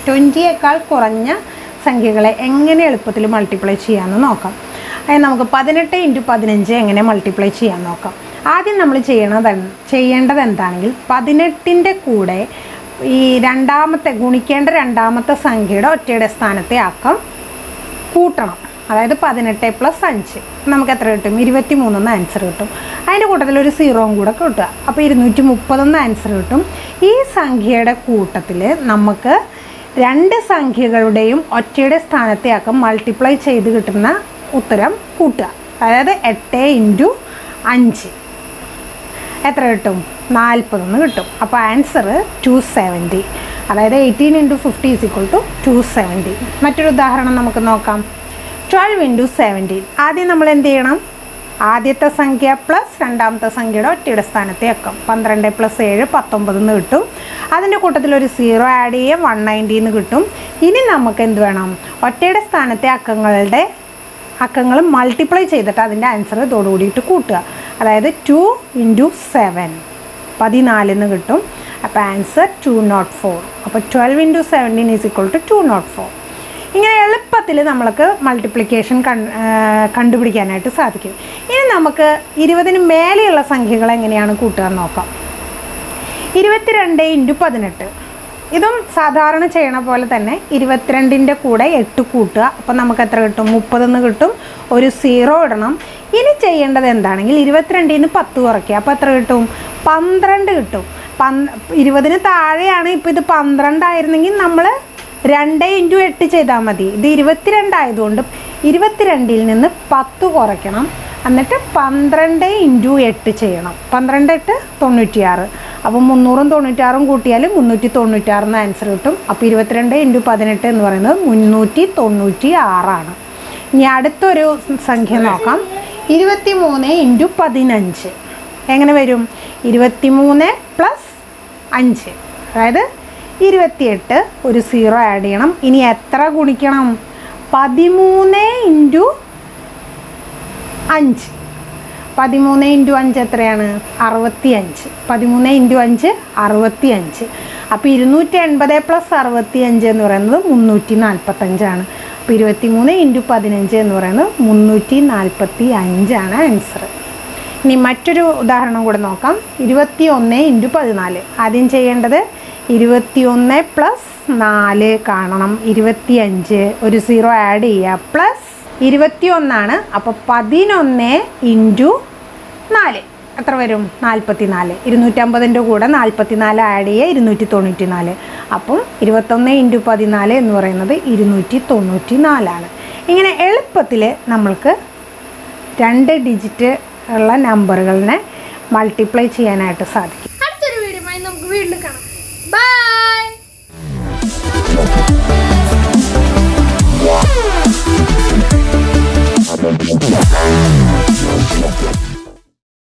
ട്വൻറ്റിയേക്കാൾ കുറഞ്ഞ സംഖ്യകളെ എങ്ങനെ എളുപ്പത്തിൽ മൾട്ടിപ്ലൈ ചെയ്യാമെന്ന് നോക്കാം അതായത് നമുക്ക് പതിനെട്ട് ഇൻറ്റു പതിനഞ്ച് എങ്ങനെ മൾട്ടിപ്ലൈ ചെയ്യാൻ നോക്കാം ആദ്യം നമ്മൾ ചെയ്യണത് എന്ത്- ചെയ്യേണ്ടത് എന്താണെങ്കിൽ പതിനെട്ടിൻ്റെ കൂടെ ഈ രണ്ടാമത്തെ ഗുണിക്കേണ്ട രണ്ടാമത്തെ സംഖ്യയുടെ ഒറ്റയുടെ സ്ഥാനത്തെ അക്കം കൂട്ടണം അതായത് പതിനെട്ട് പ്ലസ് അഞ്ച് നമുക്ക് എത്ര കിട്ടും ഇരുപത്തി മൂന്നെന്ന് ആൻസർ കിട്ടും അതിൻ്റെ കൂട്ടത്തിൽ ഒരു സീറോയും കൂടെ കിട്ടുക അപ്പോൾ ഇരുന്നൂറ്റി മുപ്പതെന്ന് ആൻസർ കിട്ടും ഈ സംഖ്യയുടെ കൂട്ടത്തിൽ നമുക്ക് രണ്ട് സംഖ്യകളുടെയും ഒറ്റയുടെ സ്ഥാനത്തെ അക്കം മൾട്ടിപ്ലൈ ചെയ്ത് കിട്ടുന്ന ഉത്തരം കൂട്ടുക അതായത് എട്ട് ഇൻറ്റു അഞ്ച് എത്ര കിട്ടും നാൽപ്പതെന്ന് കിട്ടും അപ്പോൾ ആൻസർ ടു സെവൻറ്റി അതായത് eighteen into fifty is equal to two seventy മറ്റൊരു ഉദാഹരണം നമുക്ക് നോക്കാം ട്വൽവ് ഇൻറ്റു സെവൻറ്റീൻ ആദ്യം നമ്മൾ എന്ത് ചെയ്യണം ആദ്യത്തെ സംഖ്യ പ്ലസ് രണ്ടാമത്തെ സംഖ്യയുടെ ഒറ്റയുടെ സ്ഥാനത്തെ അക്കം പന്ത്രണ്ട് പ്ലസ് ഏഴ് പത്തൊമ്പതെന്ന് കിട്ടും അതിൻ്റെ കൂട്ടത്തിൽ ഒരു സീറോ ആഡ് ചെയ്യുക വൺ നയൻറ്റീന്ന് കിട്ടും ഇനി നമുക്ക് എന്ത് വേണം ഒറ്റയുടെ സ്ഥാനത്തെ അക്കങ്ങളുടെ അക്കങ്ങൾ മൾട്ടിപ്ലൈ ചെയ്തിട്ട് അതിൻ്റെ ആൻസർ ഇതോടുകൂടിയിട്ട് കൂട്ടുക അതായത് ടു ഇൻറ്റു സെവൻ പതിനാലിന്ന് കിട്ടും അപ്പോൾ ആൻസർ ടു നോട്ട് ഫോർ അപ്പോൾ twelve into seventeen is equal to two nought four ഇങ്ങനെ എളുപ്പത്തിൽ നമ്മൾക്ക് മൾട്ടിപ്ലിക്കേഷൻ കൺ ആ, കണ്ടുപിടിക്കാനായിട്ട് സാധിക്കും ഇനി നമുക്ക് ഇരുപതിന് മേലെയുള്ള സംഖ്യകൾ എങ്ങനെയാണ് കൂട്ടുക എന്ന് നോക്കാം ഇരുപത്തിരണ്ട് ഇൻറ്റു പതിനെട്ട് ഇതും സാധാരണ ചെയ്യണ പോലെ തന്നെ ഇരുപത്തിരണ്ടിൻ്റെ കൂടെ എട്ട് കൂട്ടുക അപ്പോൾ നമുക്ക് എത്ര കിട്ടും മുപ്പതെന്ന് കിട്ടും ഒരു സീറോ ഇടണം ഇനി ചെയ്യേണ്ടത് എന്താണെങ്കിൽ ഇരുപത്തിരണ്ടിൽ നിന്ന് പത്ത് കുറയ്ക്കുക അപ്പോൾ എത്ര കിട്ടും പന്ത്രണ്ട് കിട്ടും പന്ത് ഇരുപതിന് താഴെയാണ് ഇപ്പോൾ ഇത് പന്ത്രണ്ടായിരുന്നെങ്കിൽ നമ്മൾ രണ്ട് ഇൻറ്റു എട്ട് ചെയ്താൽ മതി ഇത് ഇരുപത്തിരണ്ടായതുകൊണ്ട് ഇരുപത്തിരണ്ടിൽ നിന്ന് പത്ത് കുറയ്ക്കണം എന്നിട്ട് പന്ത്രണ്ട് ഇൻറ്റു എട്ട് ചെയ്യണം പന്ത്രണ്ട് എട്ട് തൊണ്ണൂറ്റിയാറ് അപ്പോൾ മുന്നൂറും തൊണ്ണൂറ്റാറും കൂട്ടിയാൽ മുന്നൂറ്റി തൊണ്ണൂറ്റാറിന് ആൻസർ കിട്ടും അപ്പോൾ ഇരുപത്തിരണ്ട് ഇൻറ്റു പതിനെട്ട് എന്ന് പറയുന്നത് മുന്നൂറ്റി തൊണ്ണൂറ്റി ആറാണ് ഇനി അടുത്തൊരു സംഖ്യ നോക്കാം ഇരുപത്തി മൂന്ന് ഇൻറ്റു പതിനഞ്ച് എങ്ങനെ വരും ഇരുപത്തി മൂന്ന് പ്ലസ് അഞ്ച് അതായത് ഇരുപത്തിയെട്ട് ഒരു സീറോ ആഡ് ചെയ്യണം ഇനി എത്ര ഗുണിക്കണം പതിമൂന്ന് ഇൻറ്റു അഞ്ച് പതിമൂന്ന് ഇൻറ്റു അഞ്ച് എത്രയാണ് അറുപത്തി അഞ്ച് പതിമൂന്ന് ഇൻറ്റു അഞ്ച് അറുപത്തി അഞ്ച് അപ്പോൾ ഇരുന്നൂറ്റി എൺപത് പ്ലസ് അറുപത്തി അഞ്ച് എന്ന് പറയുന്നത് മുന്നൂറ്റി നാൽപ്പത്തഞ്ചാണ് അപ്പോൾ ഇരുപത്തി മൂന്ന് ഇൻറ്റു പതിനഞ്ച് എന്ന് പറയുന്നത് മുന്നൂറ്റി നാൽപ്പത്തി അഞ്ചാണ് ആൻസർ ഇനി മറ്റൊരു ഉദാഹരണം കൂടെ നോക്കാം ഇരുപത്തി ഒന്ന് ഇൻറ്റു പതിനാല് ആദ്യം ചെയ്യേണ്ടത് ഇരുപത്തി ഒന്ന് പ്ലസ് നാല് കാണണം ഇരുപത്തി അഞ്ച് ഒരു സീറോ ആഡ് ചെയ്യുക പ്ലസ് ഇരുപത്തി ഒന്നാണ് അപ്പോൾ പതിനൊന്ന് ഇൻറ്റു നാല് എത്ര വരും നാൽപ്പത്തി നാല് ഇരുന്നൂറ്റമ്പതിൻ്റെ കൂടെ നാൽപ്പത്തി നാല് ആഡ് ചെയ്യുക ഇരുന്നൂറ്റി തൊണ്ണൂറ്റി നാല് അപ്പം ഇരുപത്തൊന്ന് ഇൻറ്റു പതിനാല് എന്ന് പറയുന്നത് ഇരുന്നൂറ്റി തൊണ്ണൂറ്റി നാലാണ് ഇങ്ങനെ എളുപ്പത്തിൽ നമ്മൾക്ക് രണ്ട് ഡിജിറ്റ് ഉള്ള നമ്പറുകളിനെ മൾട്ടിപ്ലൈ ചെയ്യാനായിട്ട് സാധിക്കും അടുത്തൊരു വീഡിയോ നമുക്ക് വീട്ടിൽ കാണാം